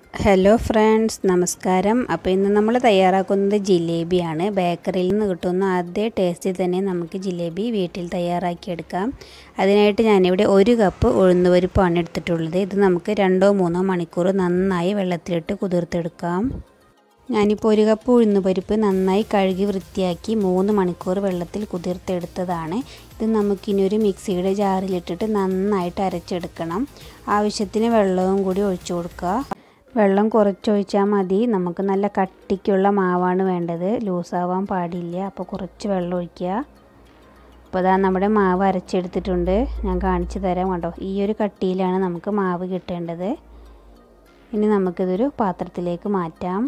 hello friends നമസ്കാരം അപ്പോൾ ഇന്ന് നമ്മൾ തയ്യാറാക്കുന്നത് ജിലേബിയാണ് ബേക്കറിയിൽ നിന്ന് കിട്ടുന്ന അതേ ടേസ്റ്റിൽ തന്നെ നമുക്ക് ജിലേബി വീട്ടിൽ തയ്യാറാക്കിയെടുക്കാം അതിനായിട്ട് ഞാനിവിടെ ഒരു കപ്പ് ഉഴുന്നുപരിപ്പാണ് എടുത്തിട്ടുള്ളത് ഇത് നമുക്ക് രണ്ടോ മൂന്നോ മണിക്കൂർ നന്നായി വെള്ളത്തിലിട്ട് കുതിർത്തെടുക്കാം ഞാനിപ്പോൾ ഒരു കപ്പ് ഉഴുന്നുപരിപ്പ് നന്നായി കഴുകി വൃത്തിയാക്കി മൂന്ന് മണിക്കൂർ വെള്ളത്തിൽ കുതിർത്തെടുത്തതാണ് ഇത് നമുക്കിനി ഒരു മിക്സിയുടെ ജാറിലിട്ടിട്ട് നന്നായിട്ട് അരച്ചെടുക്കണം ആവശ്യത്തിന് വെള്ളവും കൂടി ഒഴിച്ചു കൊടുക്കുക വെള്ളം കുറച്ചൊഴിച്ചാൽ മതി നമുക്ക് നല്ല കട്ടിക്കുള്ള മാവാണ് വേണ്ടത് ലൂസാവാൻ പാടില്ല അപ്പോൾ കുറച്ച് വെള്ളം ഒഴിക്കുക അപ്പോൾ അതാ നമ്മുടെ മാവ് അരച്ചെടുത്തിട്ടുണ്ട് ഞാൻ കാണിച്ചു തരാം കേട്ടോ ഈ ഒരു കട്ടിയിലാണ് നമുക്ക് മാവ് കിട്ടേണ്ടത് ഇനി നമുക്കിതൊരു പാത്രത്തിലേക്ക് മാറ്റാം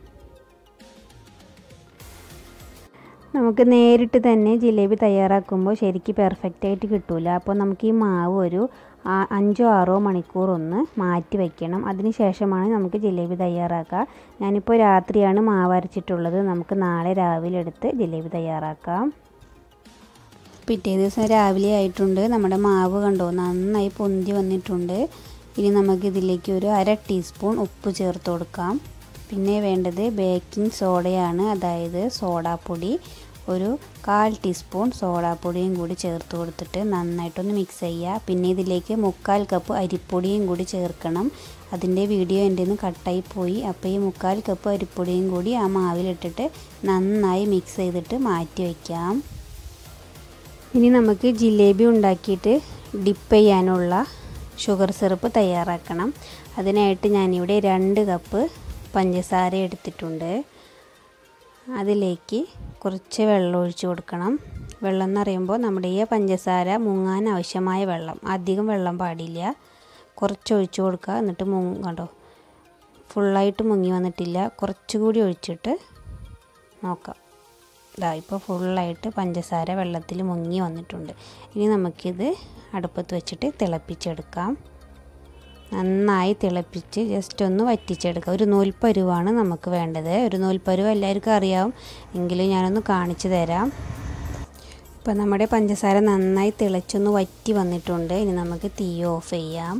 നമുക്ക് നേരിട്ട് തന്നെ ജിലേബി തയ്യാറാക്കുമ്പോൾ ശരിക്കും പെർഫെക്റ്റ് ആയിട്ട് കിട്ടില്ല അപ്പോൾ നമുക്ക് ഈ മാവ് ഒരു അഞ്ചോ ആറോ മണിക്കൂർ ഒന്ന് മാറ്റി വയ്ക്കണം അതിന് ശേഷമാണ് നമുക്ക് ജിലേബി തയ്യാറാക്കുക ഞാനിപ്പോൾ രാത്രിയാണ് മാവ് അരച്ചിട്ടുള്ളത് നമുക്ക് നാളെ രാവിലെ എടുത്ത് ജിലേബി തയ്യാറാക്കാം പിറ്റേ ദിവസം രാവിലെ ആയിട്ടുണ്ട് നമ്മുടെ മാവ് കണ്ടോ നന്നായി പൊന്തി വന്നിട്ടുണ്ട് ഇനി നമുക്ക് ഇതിലേക്ക് ഒരു അര ടീസ്പൂൺ ഉപ്പ് ചേർത്ത് കൊടുക്കാം പിന്നെ വേണ്ടത് ബേക്കിംഗ് സോഡയാണ് അതായത് സോഡാപ്പൊടി ഒരു കാൽ ടീസ്പൂൺ സോഡാപ്പൊടിയും കൂടി ചേർത്ത് കൊടുത്തിട്ട് നന്നായിട്ടൊന്ന് മിക്സ് ചെയ്യുക പിന്നെ ഇതിലേക്ക് മുക്കാൽ കപ്പ് അരിപ്പൊടിയും കൂടി ചേർക്കണം അതിൻ്റെ വീഡിയോ എൻ്റെ നിന്ന് കട്ടായി പോയി അപ്പോൾ ഈ മുക്കാൽ കപ്പ് അരിപ്പൊടിയും കൂടി ആ മാവിലിട്ടിട്ട് നന്നായി മിക്സ് ചെയ്തിട്ട് മാറ്റി വയ്ക്കാം ഇനി നമുക്ക് ജിലേബി ഉണ്ടാക്കിയിട്ട് ഡിപ്പ് ചെയ്യാനുള്ള ഷുഗർ സിറപ്പ് തയ്യാറാക്കണം അതിനായിട്ട് ഞാനിവിടെ രണ്ട് കപ്പ് പഞ്ചസാര എടുത്തിട്ടുണ്ട് അതിലേക്ക് കുറച്ച് വെള്ളം ഒഴിച്ച് കൊടുക്കണം വെള്ളം എന്ന് പറയുമ്പോൾ നമ്മുടെ ഈ പഞ്ചസാര മുങ്ങാൻ ആവശ്യമായ വെള്ളം അധികം വെള്ളം പാടില്ല കുറച്ച് ഒഴിച്ച് കൊടുക്കുക എന്നിട്ട് മുങ്ങ കണ്ടോ ഫുള്ളായിട്ട് മുങ്ങി വന്നിട്ടില്ല കുറച്ചുകൂടി ഒഴിച്ചിട്ട് നോക്കാം ഇതാ ഇപ്പോൾ ഫുള്ളായിട്ട് പഞ്ചസാര വെള്ളത്തിൽ മുങ്ങി വന്നിട്ടുണ്ട് ഇനി നമുക്കിത് അടുപ്പത്ത് വെച്ചിട്ട് തിളപ്പിച്ചെടുക്കാം നന്നായി തിളപ്പിച്ച് ജസ്റ്റ് ഒന്ന് വറ്റിച്ചെടുക്കുക ഒരു നൂൽപ്പരുവാണ് നമുക്ക് വേണ്ടത് ഒരു നൂൽപ്പരുവ് എല്ലാവർക്കും അറിയാം എങ്കിലും ഞാനൊന്ന് കാണിച്ചു തരാം ഇപ്പം നമ്മുടെ പഞ്ചസാര നന്നായി തിളച്ചൊന്ന് വറ്റി വന്നിട്ടുണ്ട് ഇനി നമുക്ക് തീ ഓഫ് ചെയ്യാം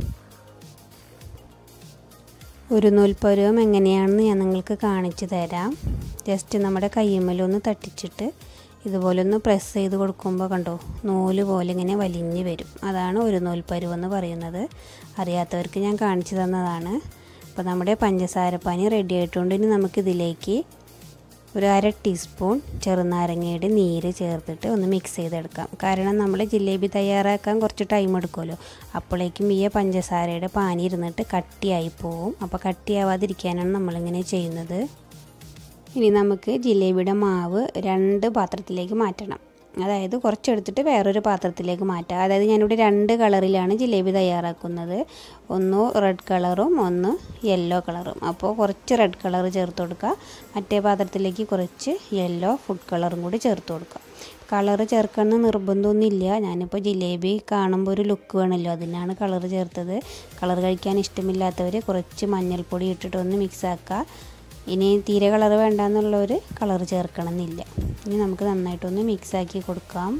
ഒരു നൂൽപ്പരുവം എങ്ങനെയാണെന്ന് ഞാൻ നിങ്ങൾക്ക് കാണിച്ചു തരാം ജസ്റ്റ് നമ്മുടെ കയ്യുമ്മലൊന്ന് തട്ടിച്ചിട്ട് ഇതുപോലെ ഒന്ന് പ്രസ് ചെയ്ത് കൊടുക്കുമ്പോൾ കണ്ടോ നൂല് പോലെ ഇങ്ങനെ വലിഞ്ഞ് വരും അതാണ് ഒരു നൂൽപ്പരുവെന്ന് പറയുന്നത് അറിയാത്തവർക്ക് ഞാൻ കാണിച്ചു തന്നതാണ് അപ്പോൾ നമ്മുടെ പഞ്ചസാരപ്പാനി റെഡി ആയിട്ടുണ്ട് ഇനി നമുക്കിതിലേക്ക് ഒരു അര ടീസ്പൂൺ ചെറുനാരങ്ങയുടെ നീര് ചേർത്തിട്ട് ഒന്ന് മിക്സ് ചെയ്തെടുക്കാം കാരണം നമ്മൾ ജിലേബി തയ്യാറാക്കാൻ കുറച്ച് ടൈം എടുക്കുമല്ലോ അപ്പോഴേക്കും ഈ പഞ്ചസാരയുടെ പാനി ഇരുന്നിട്ട് കട്ടിയായി പോവും അപ്പോൾ കട്ടിയാവാതിരിക്കാനാണ് നമ്മളിങ്ങനെ ചെയ്യുന്നത് ഇനി നമുക്ക് ജിലേബിയുടെ മാവ് രണ്ട് പാത്രത്തിലേക്ക് മാറ്റണം അതായത് കുറച്ചെടുത്തിട്ട് വേറൊരു പാത്രത്തിലേക്ക് മാറ്റാം അതായത് ഞാനിവിടെ രണ്ട് കളറിലാണ് ജിലേബി തയ്യാറാക്കുന്നത് ഒന്ന് റെഡ് കളറും ഒന്ന് യെല്ലോ കളറും അപ്പോൾ കുറച്ച് റെഡ് കളർ ചേർത്ത് കൊടുക്കുക മറ്റേ പാത്രത്തിലേക്ക് കുറച്ച് യെല്ലോ ഫുഡ് കളറും കൂടി ചേർത്ത് കൊടുക്കുക കളർ ചേർക്കണമെന്ന് നിർബന്ധമൊന്നുമില്ല ഞാനിപ്പോൾ ജിലേബി കാണുമ്പോൾ ഒരു ലുക്ക് വേണമല്ലോ അതിനാണ് കളർ ചേർത്തത് കളർ കഴിക്കാൻ ഇഷ്ടമില്ലാത്തവർ കുറച്ച് മഞ്ഞൾപ്പൊടി ഇട്ടിട്ട് ഒന്ന് മിക്സ് ആക്കുക ഇനി തീരെ കളർ വേണ്ടാന്നുള്ളവർ കളർ ചേർക്കണമെന്നില്ല ഇനി നമുക്ക് നന്നായിട്ടൊന്ന് മിക്സാക്കി കൊടുക്കാം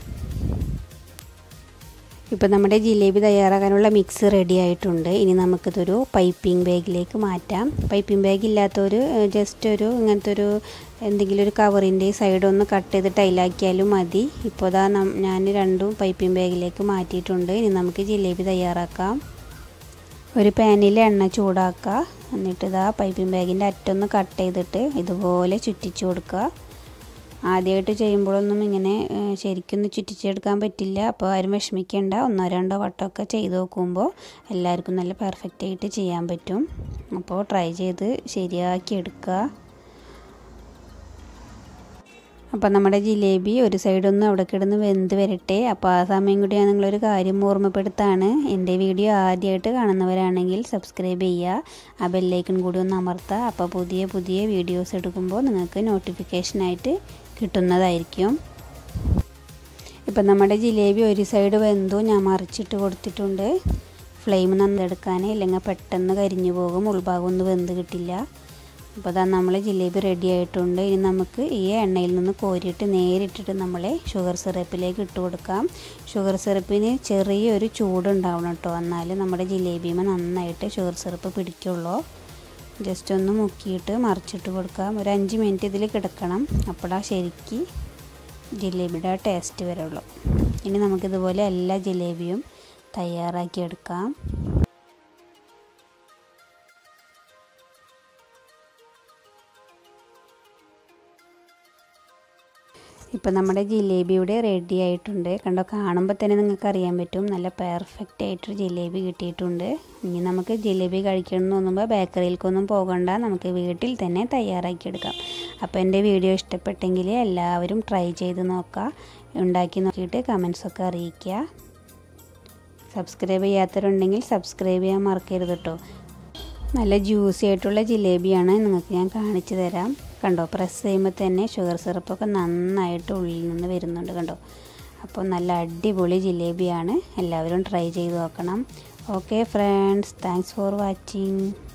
ഇപ്പോൾ നമ്മുടെ ജിലേബി തയ്യാറാക്കാനുള്ള മിക്സ് റെഡി ആയിട്ടുണ്ട് ഇനി നമുക്കിതൊരു പൈപ്പിംഗ് ബാഗിലേക്ക് മാറ്റാം പൈപ്പിംഗ് ബാഗ് ഇല്ലാത്തവർ ജസ്റ്റ് ഒരു ഇങ്ങനത്തെ ഒരു എന്തെങ്കിലും ഒരു കവറിൻ്റെ സൈഡ് ഒന്ന് കട്ട് ചെയ്തിട്ട് അതിലാക്കിയാലും മതി ഇപ്പോൾ ഇതാ ഞാൻ രണ്ടും പൈപ്പിംഗ് ബാഗിലേക്ക് മാറ്റിയിട്ടുണ്ട് ഇനി നമുക്ക് ജിലേബി തയ്യാറാക്കാം ഒരു പാനിൽ എണ്ണ ചൂടാക്കുക എന്നിട്ട് ഇതാ പൈപ്പിംഗ് ബാഗിൻ്റെ അറ്റൊന്ന് കട്ട് ചെയ്തിട്ട് ഇതുപോലെ ചുറ്റിച്ചു കൊടുക്കുക ആദ്യമായിട്ട് ചെയ്യുമ്പോഴൊന്നും ഇങ്ങനെ ശരിക്കൊന്നും ചുറ്റിച്ചെടുക്കാൻ പറ്റില്ല അപ്പോൾ ആരും വിഷമിക്കേണ്ട ഒന്നോ രണ്ടോ വട്ടമൊക്കെ ചെയ്ത് നോക്കുമ്പോൾ എല്ലാവർക്കും നല്ല പെർഫെക്റ്റ് ആയിട്ട് ചെയ്യാൻ പറ്റും അപ്പോൾ ട്രൈ ചെയ്ത് ശരിയാക്കി എടുക്കുക അപ്പോൾ നമ്മുടെ ജിലേബി ഒരു സൈഡൊന്ന് അവിടെ കിടന്ന് വെന്ത് വരട്ടെ അപ്പോൾ ആ സമയം കൂടി ഞാൻ നിങ്ങളൊരു കാര്യം ഓർമ്മപ്പെടുത്താണ് എൻ്റെ വീഡിയോ ആദ്യമായിട്ട് കാണുന്നവരാണെങ്കിൽ സബ്സ്ക്രൈബ് ചെയ്യുക ആ ബെല്ലൈക്കൺ കൂടി ഒന്ന് അമർത്തുക അപ്പോൾ പുതിയ പുതിയ വീഡിയോസ് എടുക്കുമ്പോൾ നിങ്ങൾക്ക് നോട്ടിഫിക്കേഷനായിട്ട് കിട്ടുന്നതായിരിക്കും ഇപ്പം നമ്മുടെ ജിലേബി ഒരു സൈഡ് വെന്തു ഞാൻ മറിച്ചിട്ട് കൊടുത്തിട്ടുണ്ട് ഫ്ലെയിം നന്നെടുക്കാൻ ഇല്ലെങ്കിൽ പെട്ടെന്ന് കരിഞ്ഞു പോകും ഉൾഭാഗം ഒന്നും വെന്ത് കിട്ടില്ല അപ്പോൾ അതാ നമ്മൾ ജിലേബി റെഡി ആയിട്ടുണ്ട് ഇനി നമുക്ക് ഈ എണ്ണയിൽ നിന്ന് കോരിയിട്ട് നേരിട്ടിട്ട് നമ്മൾ ഷുഗർ സിറപ്പിലേക്ക് ഇട്ട് കൊടുക്കാം ഷുഗർ സിറപ്പിന് ചെറിയൊരു ചൂടുണ്ടാവണം കേട്ടോ എന്നാൽ നമ്മുടെ ജിലേബിമ നന്നായിട്ട് ഷുഗർ സിറപ്പ് പിടിക്കുള്ളൂ ജസ്റ്റ് ഒന്ന് മുക്കിയിട്ട് മറിച്ചിട്ട് കൊടുക്കാം ഒരു അഞ്ച് മിനിറ്റ് ഇതിൽ കിടക്കണം അപ്പോഴാ ശരിക്ക് ജിലേബിയുടെ ടേസ്റ്റ് വരുള്ളൂ ഇനി നമുക്കിതുപോലെ എല്ലാ ജിലേബിയും തയ്യാറാക്കി എടുക്കാം ഇപ്പം നമ്മുടെ ജിലേബി ഇവിടെ റെഡി ആയിട്ടുണ്ട് കണ്ടോ കാണുമ്പോൾ തന്നെ നിങ്ങൾക്ക് അറിയാൻ പറ്റും നല്ല പെർഫെക്റ്റ് ആയിട്ടൊരു ജിലേബി കിട്ടിയിട്ടുണ്ട് ഇനി നമുക്ക് ജിലേബി കഴിക്കണം എന്ന് തോന്നുമ്പോൾ ബേക്കറിയിലേക്കൊന്നും പോകണ്ട നമുക്ക് വീട്ടിൽ തന്നെ തയ്യാറാക്കിയെടുക്കാം അപ്പോൾ എൻ്റെ വീഡിയോ ഇഷ്ടപ്പെട്ടെങ്കിൽ എല്ലാവരും ട്രൈ ചെയ്ത് നോക്കുക ഉണ്ടാക്കി നോക്കിയിട്ട് കമൻസൊക്കെ അറിയിക്കുക സബ്സ്ക്രൈബ് ചെയ്യാത്തവരുണ്ടെങ്കിൽ സബ്സ്ക്രൈബ് ചെയ്യാൻ മറക്കരുത് കേട്ടോ നല്ല ജ്യൂസി ആയിട്ടുള്ള ജിലേബിയാണ് നിങ്ങൾക്ക് ഞാൻ കാണിച്ചു തരാം കണ്ടോ പ്രസ് ചെയ്യുമ്പോൾ തന്നെ ഷുഗർ സിറപ്പൊക്കെ നന്നായിട്ട് ഉള്ളിൽ നിന്ന് വരുന്നുണ്ട് കണ്ടോ അപ്പോൾ നല്ല അടിപൊളി ജിലേബിയാണ് എല്ലാവരും ട്രൈ ചെയ്ത് നോക്കണം okay friends thanks for watching